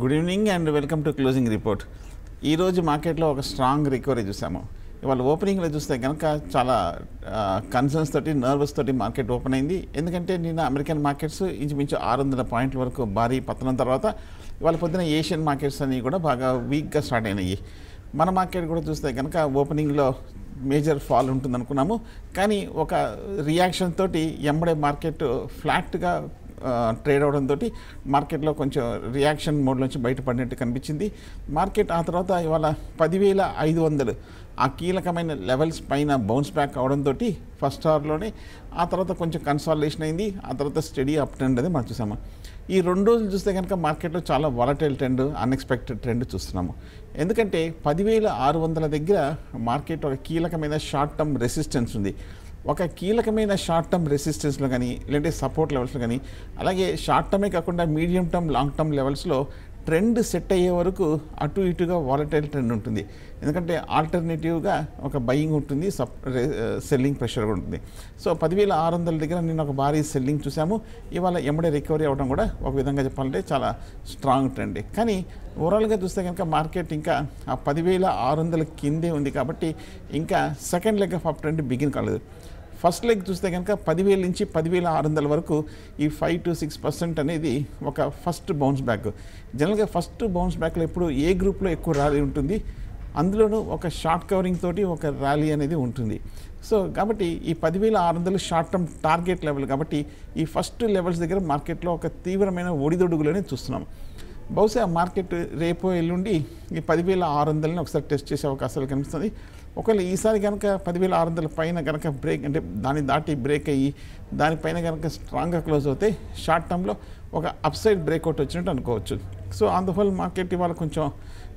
good evening and welcome to closing report ఈరోజు మార్కెట్లో ఒక స్ట్రాంగ్ రికవరీ చూసాము ఇవాళ ఓపెనింగ్లో చూస్తే కనుక చాలా కన్సర్న్స్ తోటి నర్వస్ తోటి మార్కెట్ ఓపెన్ అయింది ఎందుకంటే నిన్న అమెరికన్ మార్కెట్స్ ఇంచుమించు ఆరు వందల పాయింట్ల వరకు భారీ పతనం తర్వాత ఇవాళ పొద్దున ఏషియన్ మార్కెట్స్ అన్నీ కూడా బాగా వీక్గా స్టార్ట్ అయినాయి మన మార్కెట్ కూడా చూస్తే కనుక ఓపెనింగ్లో మేజర్ ఫాల్ ఉంటుంది అనుకున్నాము కానీ ఒక రియాక్షన్ తోటి ఎంబడే మార్కెట్ ఫ్లాట్గా ట్రేడ్ అవడంతో మార్కెట్లో కొంచెం రియాక్షన్ మోడ్ నుంచి బయటపడినట్టు కనిపించింది మార్కెట్ ఆ తర్వాత ఇవాళ పదివేల ఐదు వందలు ఆ కీలకమైన లెవెల్స్ పైన బౌన్స్ బ్యాక్ అవడంతో ఫస్ట్ అవర్లోనే ఆ తర్వాత కొంచెం కన్సాలిడేషన్ అయింది ఆ తర్వాత స్టడీ అప్ ట్రెండ్ అది మనం చూసాము ఈ రెండు రోజులు చూస్తే కనుక మార్కెట్లో చాలా వాలటైల్ ట్రెండ్ అన్ఎక్స్పెక్టెడ్ ట్రెండ్ చూస్తున్నాము ఎందుకంటే పదివేల ఆరు వందల దగ్గర మార్కెట్ ఒక కీలకమైన షార్ట్ టర్మ్ రెసిస్టెన్స్ ఉంది ఒక కీలకమైన షార్ట్ టర్మ్ రెసిస్టెన్స్లో కానీ లేదంటే సపోర్ట్ లెవెల్స్లో కానీ అలాగే షార్ట్ టర్మే కాకుండా మీడియం టర్మ్ లాంగ్ టర్మ్ లెవెల్స్లో ట్రెండ్ సెట్ అయ్యే వరకు అటు ఇటుగా వాలటైల్ ట్రెండ్ ఉంటుంది ఎందుకంటే ఆల్టర్నేటివ్గా ఒక బయింగ్ ఉంటుంది సప్ సెల్లింగ్ ప్రెషర్ కూడా ఉంటుంది సో పదివేల ఆరు వందల దగ్గర నేను ఒక భారీ సెల్లింగ్ చూసాము ఇవాళ ఎమ్మడే రికవరీ అవ్వడం కూడా ఒక విధంగా చెప్పాలంటే చాలా స్ట్రాంగ్ ట్రెండ్ కానీ ఓవరాల్గా చూస్తే కనుక మార్కెట్ ఇంకా ఆ పదివేల ఆరు వందల కిందే ఉంది కాబట్టి ఇంకా second leg of up trend begin కాలేదు ఫస్ట్ లెగ్ చూస్తే కనుక పదివేల నుంచి పదివేల ఆరు వందల వరకు ఈ ఫైవ్ టు సిక్స్ పర్సెంట్ అనేది ఒక ఫస్ట్ బౌన్స్ బ్యాక్ జనరల్గా ఫస్ట్ బౌన్స్ బ్యాక్లో ఎప్పుడు ఏ గ్రూప్లో ఎక్కువ ర్యాలీ ఉంటుంది అందులోనూ ఒక షార్ట్ కవరింగ్ తోటి ఒక ర్యాలీ అనేది ఉంటుంది సో కాబట్టి ఈ పదివేల ఆరు వందలు షార్ట్ టర్మ్ టార్గెట్ లెవెల్ కాబట్టి ఈ ఫస్ట్ లెవెల్స్ దగ్గర మార్కెట్లో ఒక తీవ్రమైన ఒడిదొడుగులనే చూస్తున్నాం బహుశా మార్కెట్ రేపు ఎల్లుండి ఈ పదివేల ఆరు వందలని ఒకసారి టెస్ట్ చేసే అవకాశాలు కనిపిస్తుంది ఒకవేళ ఈసారి కనుక పదివేల ఆరు వందల పైన కనుక బ్రేక్ అంటే దాన్ని దాటి బ్రేక్ అయ్యి దానిపైన కనుక స్ట్రాంగ్గా క్లోజ్ అవుతే షార్ట్ టర్మ్లో ఒక అప్సైడ్ బ్రేక్అవుట్ వచ్చినట్టు అనుకోవచ్చు సో అందువల్ల మార్కెట్ ఇవాళ కొంచెం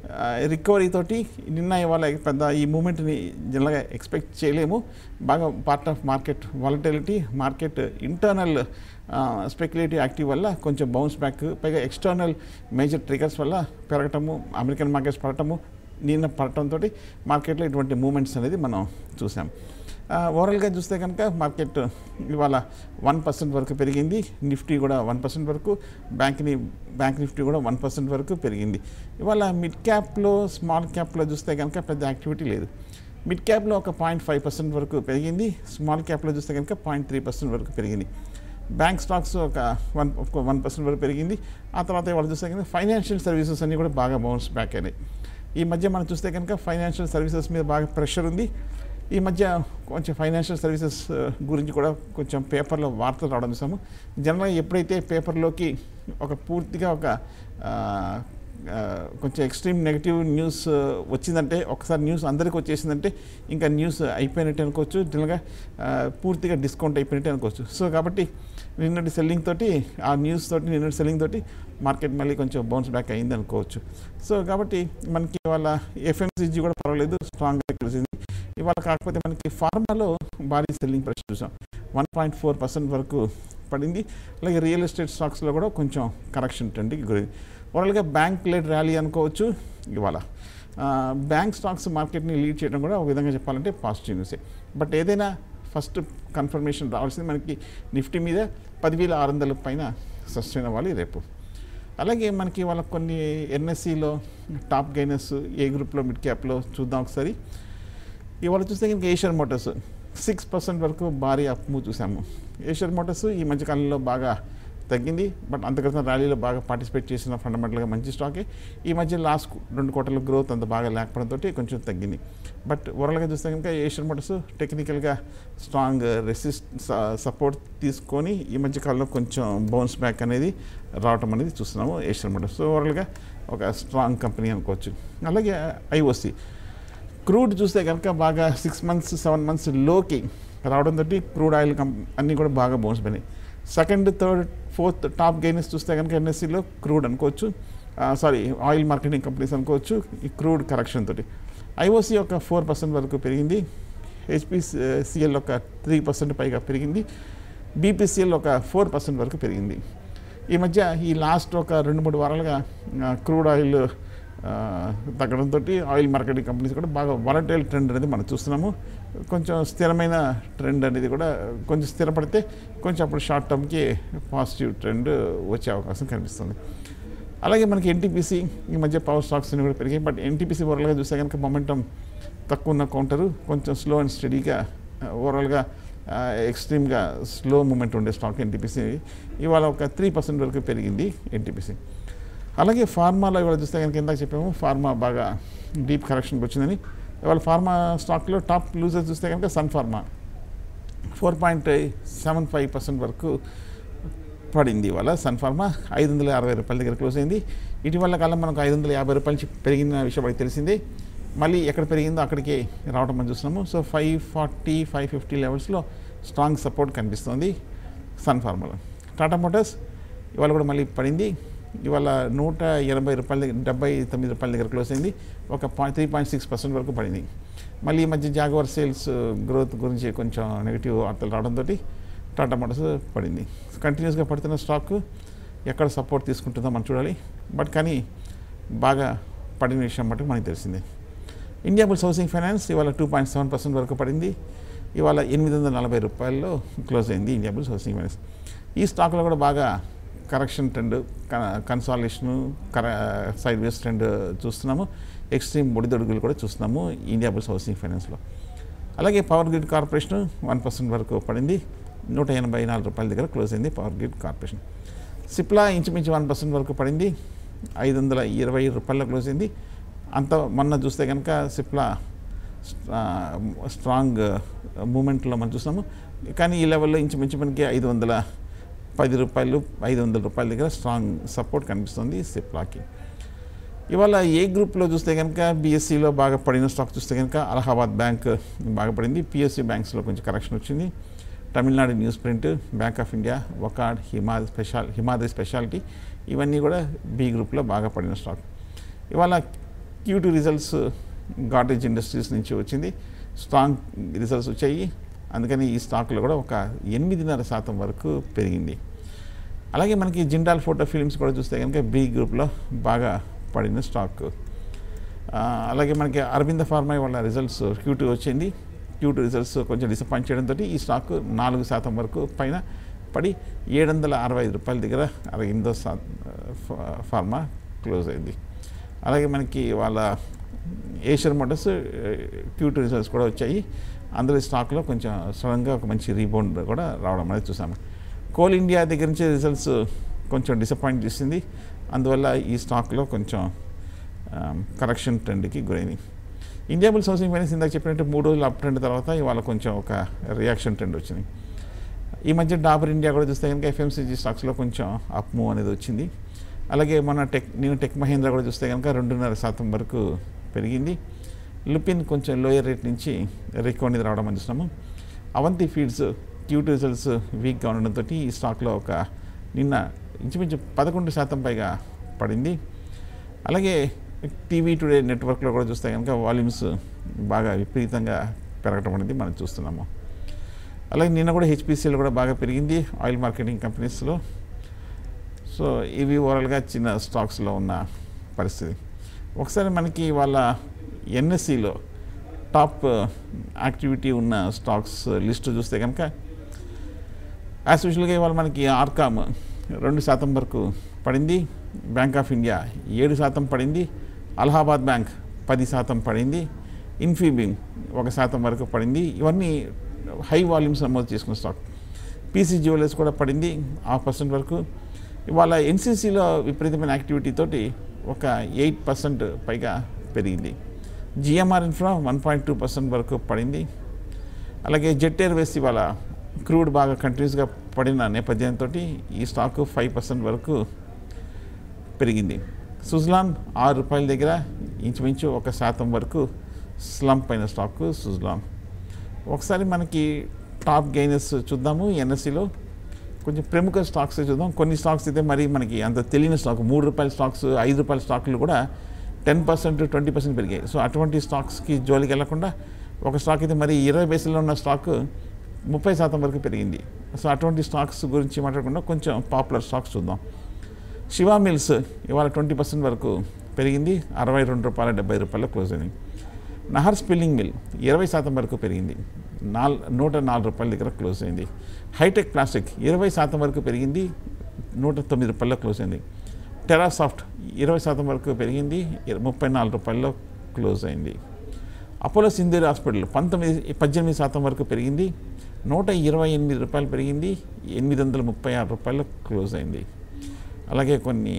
రికవరీ తోటి నిన్న ఇవాళ పెద్ద ఈ మూమెంట్ని జనరల్గా ఎక్స్పెక్ట్ చేయలేము బాగా part of market volatility market internal speculative active వల్ల కొంచెం బౌన్స్ బ్యాక్ పైగా ఎక్స్టర్నల్ మేజర్ ట్రిగర్స్ వల్ల పెరగటము అమెరికన్ మార్కెట్స్ పడటము నిన్న పడటంతో మార్కెట్లో ఇటువంటి మూమెంట్స్ అనేది మనం చూసాం ఓవరాల్గా చూస్తే కనుక మార్కెట్ ఇవాళ వన్ పర్సెంట్ వరకు పెరిగింది నిఫ్టీ కూడా వన్ పర్సెంట్ వరకు బ్యాంక్ని బ్యాంక్ నిఫ్టీ కూడా వన్ పర్సెంట్ వరకు పెరిగింది ఇవాళ మిడ్ క్యాప్లో స్మాల్ క్యాప్లో చూస్తే కనుక పెద్ద యాక్టివిటీ లేదు మిడ్ క్యాప్లో ఒక పాయింట్ ఫైవ్ పర్సెంట్ వరకు పెరిగింది స్మాల్ క్యాప్లో చూస్తే కనుక పాయింట్ త్రీ పర్సెంట్ వరకు పెరిగింది బ్యాంక్ స్టాక్స్ ఒక వన్ వన్ పర్సెంట్ వరకు పెరిగింది ఆ తర్వాత ఇవాళ చూస్తే కనుక ఫైనాన్షియల్ సర్వీసెస్ అన్నీ కూడా బాగా బౌన్స్ బ్యాక్ అయినాయి ఈ మధ్య మనం చూస్తే కనుక ఫైనాన్షియల్ సర్వీసెస్ మీద బాగా ప్రెషర్ ఉంది ఈ మధ్య కొంచెం ఫైనాన్షియల్ సర్వీసెస్ గురించి కూడా కొంచెం పేపర్లో వార్తలు రావడం చూసాము జనరల్గా ఎప్పుడైతే పేపర్లోకి ఒక పూర్తిగా ఒక కొంచెం ఎక్స్ట్రీమ్ నెగిటివ్ న్యూస్ వచ్చిందంటే ఒకసారి న్యూస్ అందరికీ వచ్చేసిందంటే ఇంకా న్యూస్ అయిపోయినట్టు అనుకోవచ్చు జనరల్గా పూర్తిగా డిస్కౌంట్ అయిపోయినట్టు అనుకోవచ్చు సో కాబట్టి నిన్నటి సెల్లింగ్ తోటి ఆ న్యూస్ తోటి నిన్నటి సెల్లింగ్ తోటి మార్కెట్ మళ్ళీ కొంచెం బౌన్స్ బ్యాక్ అయింది అనుకోవచ్చు సో కాబట్టి మనకి ఇవాళ ఎఫ్ఎంసీజీ కూడా పర్వాలేదు స్ట్రాంగ్గా కలిసింది ఇవాళ కాకపోతే మనకి ఫార్మాలో భారీ సెల్లింగ్ ప్రెషర్ చూసాం వన్ పాయింట్ ఫోర్ పర్సెంట్ వరకు పడింది అలాగే రియల్ ఎస్టేట్ స్టాక్స్లో కూడా కొంచెం కరెక్షన్ ట్రెండ్కి గురైంది ఓవరాల్గా బ్యాంక్ లెడ్ ర్యాలీ అనుకోవచ్చు ఇవాళ బ్యాంక్ స్టాక్స్ మార్కెట్ని లీడ్ చేయడం కూడా ఒక విధంగా చెప్పాలంటే పాజిటివ్ న్యూసే బట్ ఏదైనా ఫస్ట్ కన్ఫర్మేషన్ రావాల్సింది మనకి నిఫ్టీ మీద పదివేల ఆరు వందల పైన సస్టైన్ అవ్వాలి రేపు అలాగే మనకి వాళ్ళ కొన్ని ఎన్ఎస్సిలో టాప్ గైనర్స్ ఏ గ్రూప్లో మిడ్ క్యాప్లో చూద్దాం ఒకసారి ఇవాళ చూస్తే ఇంకా ఏషియన్ మోటార్స్ సిక్స్ పర్సెంట్ వరకు భారీ అప్ మూవ్ చూసాము ఏషియన్ మోటార్స్ ఈ మధ్యకాలంలో బాగా తగ్గింది బట్ అంతక్రితం ర్యాలీలో బాగా పార్టిసిపేట్ చేసిన ఫండమెంటల్గా మంచి స్టాకే ఈ మధ్య లాస్ట్ రెండు కోట్ల గ్రోత్ అంత బాగా లేకపోవడంతో కొంచెం తగ్గింది బట్ ఓవరాల్గా చూస్తే కనుక ఏషియన్ మోటార్స్ టెక్నికల్గా స్ట్రాంగ్ రెసిస్ట్ సపోర్ట్ తీసుకొని ఈ మధ్య కాలంలో కొంచెం బౌన్స్ బ్యాక్ అనేది రావటం అనేది చూస్తున్నాము ఏషియన్ మోటార్స్ సో ఓవరాల్గా ఒక స్ట్రాంగ్ కంపెనీ అనుకోవచ్చు అలాగే ఐఓసి క్రూడ్ చూస్తే కనుక బాగా సిక్స్ మంత్స్ సెవెన్ మంత్స్ లోకి రావడంతో క్రూడ్ ఆయిల్ కం అన్నీ కూడా బాగా బౌన్స్ పోయినాయి second third fourth top gainers చూస్తే కనుక ఎన్ఎస్సీలో క్రూడ్ అనుకోవచ్చు సారీ ఆయిల్ మార్కెటింగ్ కంపెనీస్ అనుకోవచ్చు ఈ క్రూడ్ కరెక్షన్ తోటి ఐఓసి ఒక ఫోర్ పర్సెంట్ వరకు పెరిగింది హెచ్పిసిఎల్ ఒక త్రీ పర్సెంట్ పైగా పెరిగింది బీపీసీఎల్ ఒక ఫోర్ పర్సెంట్ వరకు పెరిగింది ఈ మధ్య ఈ లాస్ట్ ఒక రెండు మూడు వారాలుగా క్రూడ్ ఆయిల్ తగ్గడంతో ఆయిల్ మార్కెటింగ్ కంపెనీస్ కూడా బాగా వాలటైల్ ట్రెండ్ అనేది మనం చూస్తున్నాము కొంచెం స్థిరమైన ట్రెండ్ అనేది కూడా కొంచెం స్థిరపడితే కొంచెం అప్పుడు షార్ట్ టర్మ్కి పాజిటివ్ ట్రెండ్ వచ్చే అవకాశం కనిపిస్తుంది అలాగే మనకి ఎన్టీపీసీ ఈ మధ్య పవర్ స్టాక్స్ అన్ని కూడా పెరిగాయి బట్ ఎన్టీపీసీ ఓవరాల్గా చూస్తే కనుక మొమెంటం తక్కువ ఉన్న కౌంటరు కొంచెం స్లో అండ్ స్టడీగా ఓవరాల్గా ఎక్స్ట్రీమ్గా స్లో మూమెంట్ ఉండే స్టాక్ ఎన్టీపీసీ ఇవాళ ఒక త్రీ పర్సెంట్ వరకు పెరిగింది ఎన్టీపీసీ అలాగే ఫార్మాలో ఇవాళ చూస్తే కనుక ఇందాక చెప్పాము ఫార్మా బాగా డీప్ కరెక్షన్కి వచ్చిందని ఇవాళ ఫార్మా స్టాక్లో టాప్ లూజర్ చూస్తే కనుక Sun Pharma four point seven five percent వరకు పడింది ఇవాళ సన్ ఫార్మా ఐదు వందల అరవై రూపాయల దగ్గర క్లోజ్ అయింది ఇటీవల కాలం మనకు ఐదు వందల యాభై రూపాయల నుంచి పెరిగిన విషయం మనకి తెలిసిందే మళ్ళీ ఎక్కడ పెరిగిందో అక్కడికే రావడం మనం చూస్తున్నాము so five forty five fifty లెవెల్స్లో స్ట్రాంగ్ సపోర్ట్ కనిపిస్తుంది సన్ ఫార్మాలో టాటా మోటార్స్ ఇవాళ కూడా మళ్ళీ పడింది ఇవాళ నూట ఎనభై రూపాయల దగ్గర డెబ్బై తొమ్మిది రూపాయల దగ్గర క్లోజ్ అయింది ఒక point three point six percent వరకు పడింది మళ్ళీ ఈ మధ్య జాగవర్ సేల్స్ గ్రోత్ గురించి కొంచెం నెగిటివ్ వార్తలు రావడంతో టాటా మోటార్స్ పడింది కంటిన్యూస్గా పడుతున్న స్టాక్ ఎక్కడ సపోర్ట్ తీసుకుంటుందో మనం చూడాలి బట్ కానీ బాగా పడిన విషయం మటుకు మనకి తెలిసిందే ఇండియా బుల్స్ హౌసింగ్ ఫైనాన్స్ ఇవాళ టూ పాయింట్ సెవెన్ పర్సెంట్ వరకు పడింది ఇవాళ ఎనిమిది వందల నలభై రూపాయల్లో క్లోజ్ అయింది ఇండియా బుల్స్ హౌసింగ్ ఫైనాన్స్ ఈ స్టాక్లో కూడా బాగా కరెక్షన్ ట్రెండ్ కన్సాలేషను కర సైడ్ వేస్ ట్రెండ్ చూస్తున్నాము ఎక్స్ట్రీమ్ ఒడిదొడుగులు కూడా చూస్తున్నాము ఇండియా బుల్స్ హౌసింగ్ ఫైనాన్స్లో అలాగే power grid corporation one percent వరకు పడింది నూట ఎనభై నాలుగు రూపాయల దగ్గర క్లోజ్ అయింది పవర్ గ్రిడ్ కార్పొరేషన్ సిప్లా ఇంచుమించు వన్ పర్సెంట్ వరకు పడింది ఐదు వందల ఇరవై రూపాయల క్లోజ్ అయింది అంత మొన్న చూస్తే కనుక సిప్లా స్ట్రాంగ్ మూమెంట్లో మనం చూస్తాము కానీ ఈ లెవెల్లో ఇంచుమించు మనకి ఐదు వందల పది రూపాయలు ఐదు వందల రూపాయల దగ్గర స్ట్రాంగ్ సపోర్ట్ కనిపిస్తుంది సిప్లాకి ఇవాళ ఏ గ్రూప్లో చూస్తే కనుక బీఎస్సీలో బాగా పడిన స్టాక్ చూస్తే కనుక అలహాబాద్ బ్యాంక్ బాగా పడింది పిఎస్సి బ్యాంక్స్లో కొంచెం కరెక్షన్ వచ్చింది Tamil Nadu newsprint bank of India వకాడ్ హిమాద్ స్పెషాల్ హిమాద్రి స్పెషాలిటీ ఇవన్నీ కూడా బి గ్రూప్లో బాగా పడిన స్టాక్ ఇవాళ క్యూటీ రిజల్ట్స్ గాటేజ్ ఇండస్ట్రీస్ నుంచి వచ్చింది స్ట్రాంగ్ రిజల్ట్స్ వచ్చాయి అందుకని ఈ స్టాక్లో కూడా ఒక ఎనిమిదిన్నర శాతం వరకు పెరిగింది అలాగే మనకి జిండాల్ ఫోటో ఫిలిమ్స్ కూడా చూస్తే కనుక బి గ్రూప్లో బాగా పడిన స్టాక్ ఆ, అలాగే మనకి అరవింద ఫార్మా వాళ్ళ రిజల్ట్స్ క్యూటీ వచ్చింది క్యూటీ రిజల్ట్స్ కొంచెం డిసప్పాయింట్ చేయడంతో ఈ స్టాక్ నాలుగు శాతం వరకు పైన పడి ఏడు వందల అరవై ఐదు రూపాయల దగ్గర అరవిందో సా ఫా- ఫార్మా క్లోజ్ అయింది అలాగే మనకి వాళ్ళ ఏషియన్ మోటార్స్ క్యూటీ రిజల్ట్స్ కూడా వచ్చాయి అందులో స్టాక్లో కొంచెం సడన్గా ఒక మంచి రీబౌండ్ కూడా రావడం అనేది చూసాము కోల్ ఇండియా దగ్గర నుంచి రిజల్ట్స్ కొంచెం డిసప్పాయింట్ చేసింది అందువల్ల ఈ స్టాక్లో కొంచెం కరెక్షన్ ట్రెండ్కి గురైంది ఇండియా బుల్స్ హౌసింగ్ ఫైనాన్స్ ఇందాక చెప్పినట్టు మూడు రోజులు అప్ ట్రెండ్ తర్వాత ఇవాళ కొంచెం ఒక రియాక్షన్ ట్రెండ్ వచ్చింది ఈ మధ్య డాబర్ ఇండియా కూడా చూస్తే కనుక ఎఫ్ఎంసీజీ స్టాక్స్లో కొంచెం అప్ మూవ్ అనేది వచ్చింది అలాగే మన టెక్ నేను టెక్ మహేంద్ర కూడా చూస్తే కనుక రెండున్నర శాతం వరకు పెరిగింది లుపిన్ కొంచెం లోయర్ రేట్ నుంచి రికవర్ అనేది రావడం అందిస్తున్నాము అవంతి ఫీడ్స్ క్యూట్ రిజల్ట్స్ వీక్గా ఉండడంతో ఈ స్టాక్లో ఒక నిన్న ఇంచుమించు పదకొండు శాతం పైగా పడింది అలాగే టీవీ టుడే నెట్వర్క్లో కూడా చూస్తే కనుక వాల్యూమ్స్ బాగా విపరీతంగా పెరగటం అనేది మనం చూస్తున్నాము అలాగే నిన్న కూడా హెచ్పిసిఎల్ కూడా బాగా పెరిగింది ఆయిల్ మార్కెటింగ్ కంపెనీస్లో సో ఇవి ఓవరాల్గా చిన్న స్టాక్స్లో ఉన్న పరిస్థితి ఒకసారి మనకి వాళ్ళ ఎన్ఎస్సిలో టాప్ యాక్టివిటీ ఉన్న స్టాక్స్ లిస్ట్ చూస్తే కనుక యాజ్ యూజువల్గా ఇవాళ మనకి ఆర్కామ్ రెండు శాతం వరకు పడింది బ్యాంక్ ఆఫ్ ఇండియా ఏడు శాతం పడింది అలహాబాద్ బ్యాంక్ పది శాతం పడింది ఇన్ఫీబీమ్ ఒక శాతం వరకు పడింది ఇవన్నీ హై వాల్యూమ్స్ నమోదు చేసుకున్న స్టాక్ పీసీ జ్యువెలర్స్ కూడా పడింది హాఫ్ పర్సెంట్ వరకు ఇవాళ ఎన్సీసీలో విపరీతమైన యాక్టివిటీ తోటి ఒక ఎయిట్ పర్సెంట్ పైగా పెరిగింది GMR infra one point two percent వరకు పడింది అలాగే జెట్ ఎయిర్వేస్ ఇవాళ క్రూడ్ బాగా కంటిన్యూస్గా పడిన నేపథ్యంతో ఈ స్టాక్ ఫైవ్ పర్సెంట్ వరకు పెరిగింది సుజ్లాన్ ఆరు రూపాయల దగ్గర ఇంచుమించు ఒక శాతం వరకు స్లంప్ అయిన స్టాక్ సుజ్లాన్ ఒకసారి మనకి టాప్ గెయినర్స్ చూద్దాము ఎన్ఎస్సిలో కొంచెం ప్రముఖ స్టాక్స్ చూద్దాం కొన్ని స్టాక్స్ అయితే మరి మనకి అంత తెలియని స్టాక్ మూడు రూపాయల స్టాక్స్ ఐదు రూపాయల స్టాక్లు కూడా టెన్ పర్సెంట్ ట్వంటీ పర్సెంట్ పెరిగాయి సో అటువంటి స్టాక్స్కి జోలికి వెళ్లకుండా ఒక స్టాక్ అయితే మరి ఇరవై బేసులో ఉన్న స్టాక్ ముప్పై శాతం వరకు పెరిగింది సో అటువంటి స్టాక్స్ గురించి మాట్లాడకుండా కొంచెం పాపులర్ స్టాక్స్ చూద్దాం శివా మిల్స్ ఇవాళ ట్వంటీ పర్సెంట్ వరకు పెరిగింది అరవై రెండు రూపాయల డెబ్బై రూపాయలు క్లోజ్ అయింది నహర్ స్పిల్లింగ్ మిల్ ఇరవై శాతం వరకు పెరిగింది నాల్ నూట నాలుగు రూపాయల దగ్గర క్లోజ్ అయింది హైటెక్ ప్లాస్టిక్ ఇరవై శాతం వరకు పెరిగింది నూట తొమ్మిది రూపాయల్లో క్లోజ్ అయింది టెరాసాఫ్ట్ ఇరవై శాతం వరకు పెరిగింది ఇర- ముప్పై నాలుగు రూపాయల్లో క్లోజ్ అయింది అపోలో సింధూరి హాస్పిటల్ పంతొమ్మిది పద్దెనిమిది శాతం వరకు పెరిగింది నూట ఇరవై ఎనిమిది రూపాయలు పెరిగింది ఎనిమిది వందల ముప్పై ఆరు రూపాయలు క్లోజ్ అయింది అలాగే కొన్ని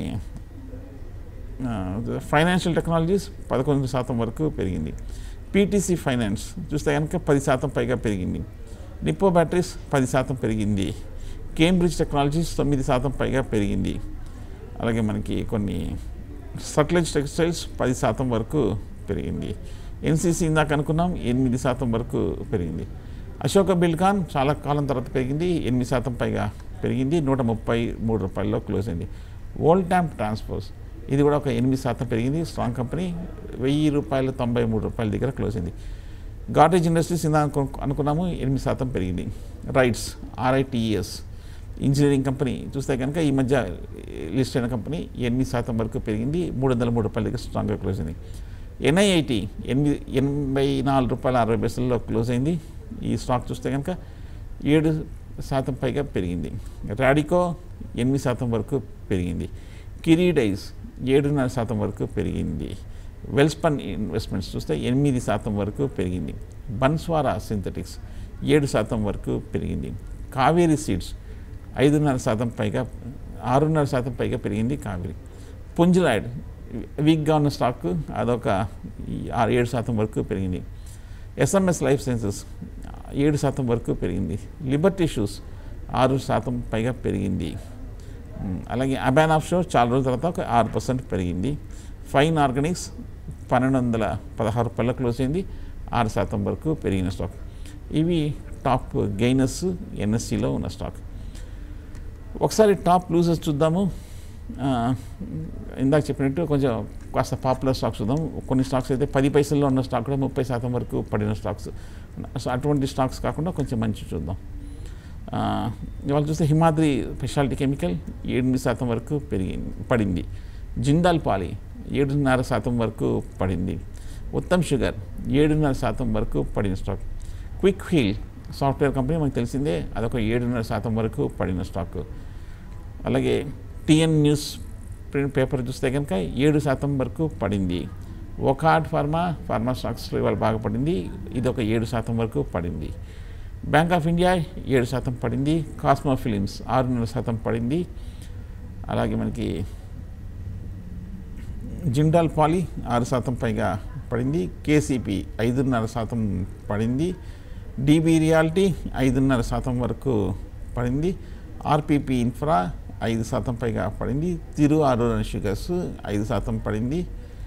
ఫైనాన్షియల్ టెక్నాలజీస్ పదకొండు శాతం వరకు పెరిగింది పీటీసీ ఫైనాన్స్ చూస్తే కనుక పది శాతం పైగా పెరిగింది నిప్పో బ్యాటరీస్ పది శాతం పెరిగింది కేంబ్రిడ్జ్ టెక్నాలజీస్ తొమ్మిది శాతం పైగా పెరిగింది అలాగే మనకి కొన్ని సట్లెజ్ టెక్స్టైల్స్ పది శాతం వరకు పెరిగింది ఎన్సీసీ ఇందాక అనుకున్నాం ఎనిమిది శాతం వరకు పెరిగింది అశోక బిల్కాన్ చాలా కాలం తర్వాత పెరిగింది ఎనిమిది శాతం పైగా పెరిగింది నూట ముప్పై మూడు రూపాయల్లో క్లోజ్ అయింది వోల్డ్ ట్యాంప్ ట్రాన్స్పోర్ట్స్ ఇది కూడా ఒక ఎనిమిది శాతం పెరిగింది స్ట్రాంగ్ కంపెనీ వెయ్యి రూపాయలు తొంభై మూడు రూపాయల దగ్గర క్లోజ్ అయింది గార్డేజ్ ఇండస్ట్రీస్ ఇందా అనుకు అనుకున్నాము ఎనిమిది శాతం పెరిగింది రైట్స్ ఆర్ఐటిఎస్ ఇంజనీరింగ్ కంపెనీ చూస్తే కనుక ఈ మధ్య లిస్ట్ అయిన కంపెనీ ఎనిమిది శాతం వరకు పెరిగింది మూడు వందల మూడు రూపాయల దగ్గర స్ట్రాంగ్గా క్లోజ్ అయింది ఎన్ఐఐటి ఎనిమిది ఎనభై నాలుగు రూపాయల అరవై పైసల్లో క్లోజ్ అయింది ఈ స్టాక్ చూస్తే కనుక ఏడు శాతం పైగా పెరిగింది రాడికో ఎనిమిది శాతం వరకు పెరిగింది కిరీడైస్ ఏడున్నర శాతం వరకు పెరిగింది వెల్స్పన్ ఇన్వెస్ట్మెంట్స్ చూస్తే ఎనిమిది శాతం వరకు పెరిగింది బన్స్వారా సింథటిక్స్ ఏడు శాతం వరకు పెరిగింది కావేరీ సీడ్స్ ఐదున్నర శాతం పైగా ఆరున్నర శాతం పైగా పెరిగింది కావేరి పుంజులాయిడ్ వీక్గా ఉన్న స్టాక్ అదొక ఈ ఆరు ఏడు శాతం వరకు పెరిగింది ఎస్ఎంఎస్ లైఫ్ సైన్సెస్ ఏడు శాతం వరకు పెరిగింది లిబర్టీ షూస్ ఆరు శాతం పైగా పెరిగింది ఉమ్, అలాగే అబాన్ ఆఫ్ షో చాలా రోజుల తర్వాత ఒక ఆరు పర్సెంట్ పెరిగింది ఫైన్ ఆర్గానిక్స్ పన్నెండు వందల పదహారు రూపాయల క్లోజ్ అయింది ఆరు శాతం వరకు పెరిగిన స్టాక్ ఇవి టాప్ గెయినర్స్ ఎన్ఎస్సిలో ఉన్న స్టాక్ ఒకసారి టాప్ లూజర్స్ చూద్దాము ఆ, ఇందాక చెప్పినట్టు కొంచెం కాస్త పాపులర్ స్టాక్స్ చూద్దాం కొన్ని స్టాక్స్ అయితే పది పైసల్లో ఉన్న స్టాక్ కూడా ముప్పై శాతం వరకు పడిన స్టాక్స్ సో అటువంటి స్టాక్స్ కాకుండా కొంచెం మంచి చూద్దాం ఆ, ఇవాళ చూస్తే హిమాద్రి స్పెషాలిటీ కెమికల్ ఎనిమిది శాతం వరకు పెరిగి పడింది జిందాల్ పాలి ఏడున్నర శాతం వరకు పడింది ఉత్తమ్ షుగర్ ఏడున్నర శాతం వరకు పడిన stock quick heal software company మనకు తెలిసిందే అదొక ఏడున్నర శాతం వరకు పడిన స్టాక్ అలాగే టిఎన్ న్యూస్ ప్రింట్ పేపర్ చూస్తే కనుక ఏడు శాతం వరకు పడింది ఒకాడ్ ఫార్మా ఫార్మా స్టాక్స్లో ఇవాళ బాగా పడింది ఇది ఒక ఏడు శాతం వరకు పడింది బ్యాంక్ ఆఫ్ ఇండియా ఏడు శాతం పడింది కాస్మో ఫిలిమ్స్ ఆరున్నర శాతం పడింది అలాగే మనకి జిండాల్ పాలి ఆరు శాతం పైగా పడింది కేసీపీ ఐదున్నర శాతం పడింది డీబీ రియాలిటీ ఐదున్నర శాతం వరకు పడింది ఆర్పిపి ఇన్ఫ్రా ఐదు శాతం పైగా పడింది తిరు ఆరోరన్ షుగర్స్ ఐదు శాతం పడింది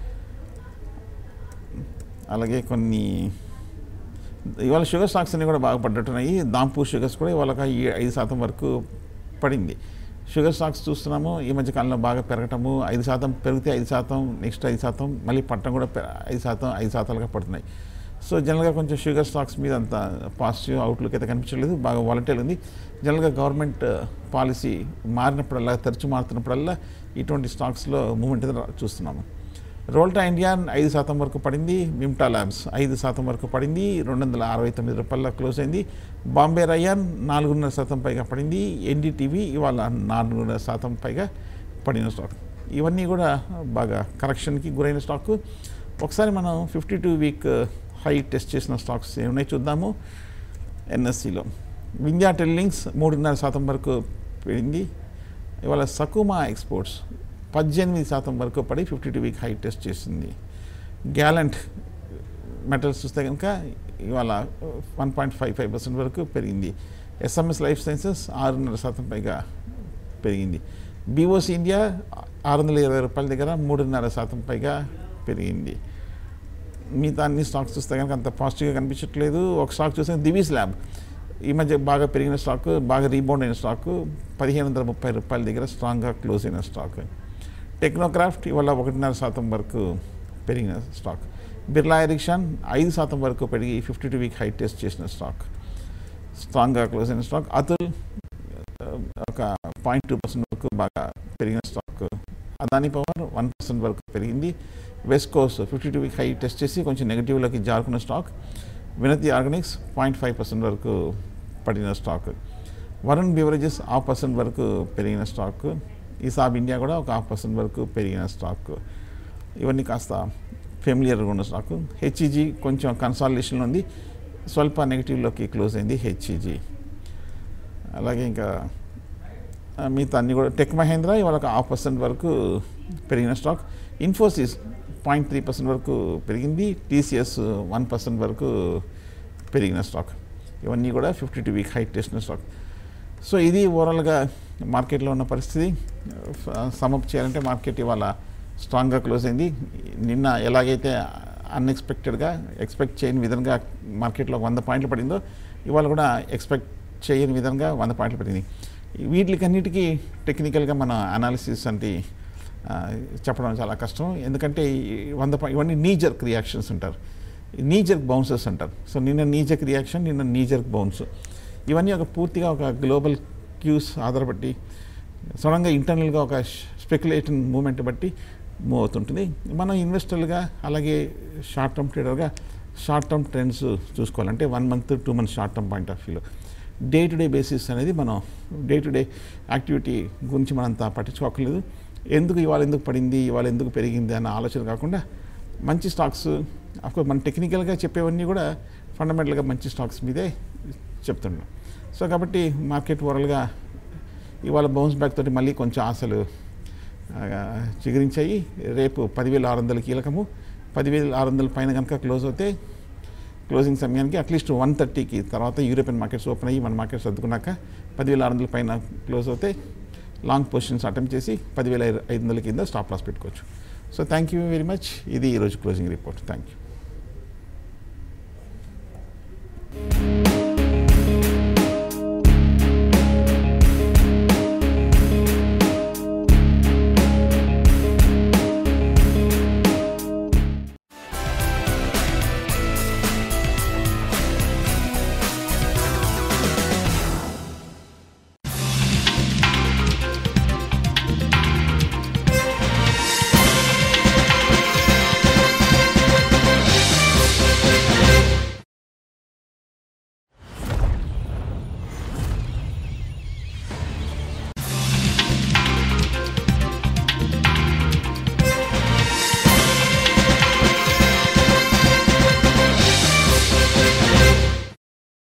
అలాగే కొన్ని ఇవాళ షుగర్ స్టాక్స్ అన్నీ కూడా బాగా పడ్డట్టున్నాయి దాంపూర్ షుగర్స్ కూడా ఇవాళ ఒక ఈ- ఐదు శాతం వరకు పడింది షుగర్ స్టాక్స్ చూస్తున్నాము ఈ మధ్య కాలంలో బాగా పెరగటము ఐదు శాతం పెరిగితే ఐదు శాతం నెక్స్ట్ ఐదు శాతం మళ్ళీ పట్టడం కూడా పె- ఐదు శాతం ఐదు శాతాలుగా పడుతున్నాయి సో జనరల్గా కొంచెం షుగర్ స్టాక్స్ మీద అంత పాజిటివ్ అవుట్లుక్ అయితే కనిపించలేదు బాగా వాలటైల్ ఉంది జనరల్గా గవర్నమెంట్ పాలసీ మారినప్పుడల్లా తరచు మారుతున్నప్పుడల్లా ఇటువంటి స్టాక్స్లో మూమెంట్ అయితే రా- చూస్తున్నాము రోల్టా ఇండియా ఐదు శాతం వరకు పడింది మిమ్టా ల్యాబ్స్ ఐదు శాతం వరకు పడింది రెండు వందల అరవై తొమ్మిది రూపాయల క్లోజ్ అయింది బాంబే రయాన్ నాలుగున్నర శాతం పైగా పడింది ఎన్డీటీవీ ఇవాళ నాలుగున్నర శాతం పైగా పడిన స్టాక్ ఇవన్నీ కూడా బాగా కరెక్షన్కి గురైన స్టాక్ ఒకసారి మనం fifty two week high test చేసిన స్టాక్స్ ఏమున్నాయి చూద్దాము ఎన్ఎస్సిలో వింధ్యా టెల్లింగ్స్ మూడున్నర శాతం వరకు పెరిగింది ఇవాళ సకుమా ఎక్స్పోర్ట్స్ పద్దెనిమిది శాతం వరకు పడి fifty two week high test చేసింది గ్యాలెంట్ మెటల్స్ చూస్తే కనుక ఇవాళ one point five five percent వరకు పెరిగింది ఎస్ఎంఎస్ లైఫ్ సైన్సెస్ ఆరున్నర శాతం పైగా పెరిగింది బీఓసి ఇండియా ఆరు వందల ఇరవై రూపాయల దగ్గర మూడున్నర శాతం పైగా పెరిగింది మిగతా అన్ని స్టాక్స్ చూస్తే కనుక అంత పాజిటివ్గా కనిపించట్లేదు ఒక స్టాక్ చూస్తే దివీస్ ల్యాబ్ ఈ మధ్య బాగా పెరిగిన స్టాక్ బాగా రీబౌండ్ అయిన స్టాక్ పదిహేను వందల ముప్పై రూపాయల దగ్గర స్ట్రాంగ్గా క్లోజ్ అయిన స్టాక్ టెక్నోక్రాఫ్ట్ ఇవాళ ఒకటిన్నర శాతం వరకు పెరిగిన స్టాక్ బిర్లా ఎరిక్షన్ ఐదు శాతం వరకు పెరిగి fifty two week high test చేసిన స్టాక్ స్ట్రాంగ్గా క్లోజ్ అయిన స్టాక్ అతుల్ ఆ, ఒక పాయింట్ టూ పర్సెంట్ వరకు బాగా పెరిగిన stock Adani power one percent వరకు పెరిగింది west coast fifty two week high test చేసి కొంచెం నెగిటివ్లోకి జారుకున్న stock Vinati organics point five percent వరకు పడిన stock Varun beverages half percent వరకు పెరిగిన స్టాక్ ఈసాబ్ ఇండియా కూడా ఒక హాఫ్ పర్సెంట్ వరకు పెరిగిన స్టాక్ ఇవన్నీ కాస్త ఫెమిలియర్గా ఉన్న స్టాక్ హెచ్ఈజీ కొంచెం కన్సాలిడేషన్లో ఉంది స్వల్ప నెగిటివ్లోకి క్లోజ్ అయింది హెచ్ఈజీ అలాగే ఇంకా ఆ, మిగతా అన్ని కూడా టెక్ మహేంద్ర ఇవాళ ఒక హాఫ్ పర్సెంట్ వరకు పెరిగిన stock Infosys point three percent వరకు పెరిగింది టీసీఎస్ వన్ పర్సెంట్ వరకు పెరిగిన స్టాక్ ఇవన్నీ కూడా ఫిఫ్టీ టూ వీక్ హైట్ చేసిన స్టాక్ సో ఇది ఓవరాల్గా మార్కెట్లో ఉన్న పరిస్థితి సమప్ చేయాలంటే మార్కెట్ ఇవాళ స్ట్రాంగ్గా క్లోజ్ అయింది నిన్న ఎలాగైతే అన్ఎక్స్పెక్టెడ్గా ఎక్స్పెక్ట్ చేయని విధంగా మార్కెట్లో వంద పాయింట్లు పడిందో ఇవాళ కూడా ఎక్స్పెక్ట్ చేయని విధంగా వంద పాయింట్లు పడింది వీటికన్నిటికీ టెక్నికల్గా మన అనాలిసిస్ అంటే ఆ, చెప్పడం చాలా కష్టం ఎందుకంటే ఈ వంద పా- ఇవన్నీ నీ జర్క్ రియాక్షన్స్ అంటారు నీ జర్క్ బౌన్సెస్ అంటారు సో నిన్న నీ జర్క్ రియాక్షన్ నిన్న నీ జర్క్ బౌన్స్ ఇవన్నీ ఒక పూర్తిగా ఒక గ్లోబల్ క్యూస్ ఆధారపడి సడన్గా ఇంటర్నల్గా ఒక స్పెక్యులేషన్ మూమెంట్ బట్టి మూవ్ అవుతుంటుంది మనం ఇన్వెస్టర్లుగా అలాగే షార్ట్ టర్మ్ ట్రేడర్గా షార్ట్ టర్మ్ ట్రెండ్స్ చూసుకోవాలంటే one month two months short term point of వ్యూలో డే టు డే బేసిస్ అనేది మనం డే టు డే యాక్టివిటీ గురించి మనం అంత పట్టించుకోకలేదు ఎందుకు ఇవాళ ఎందుకు పడింది ఇవాళ ఎందుకు పెరిగింది అన్న ఆలోచన కాకుండా మంచి స్టాక్స్ అఫ్కోర్స్ మనం టెక్నికల్గా చెప్పేవన్నీ కూడా ఫండమెంటల్గా మంచి స్టాక్స్ మీదే చెప్తున్నాం సో కాబట్టి మార్కెట్ ఓవరాల్గా ఇవాళ బౌన్స్ బ్యాక్ తోటి మళ్ళీ కొంచెం ఆశలు ఆ, చిగురించాయి రేపు పదివేల ఆరు వందల కీలకము పదివేల ఆరు వందల పైన కనుక క్లోజ్ అవుతే క్లోజింగ్ సమయానికి అట్లీస్ట్ వన్ థర్టీకి తర్వాత యూరోపియన్ మార్కెట్స్ ఓపెన్ అయ్యి మన మార్కెట్స్ సర్దుకున్నాక పదివేల ఆరు వందల పైన క్లోజ్ అవుతే లాంగ్ పొజిషన్స్ అటెంప్ట్ చేసి పదివేల ఐదు వందల కింద స్టాప్ లాస్ పెట్టుకోవచ్చు so thank you very much ఇది ఈరోజు క్లోజింగ్ రిపోర్ట్ థ్యాంక్ యూ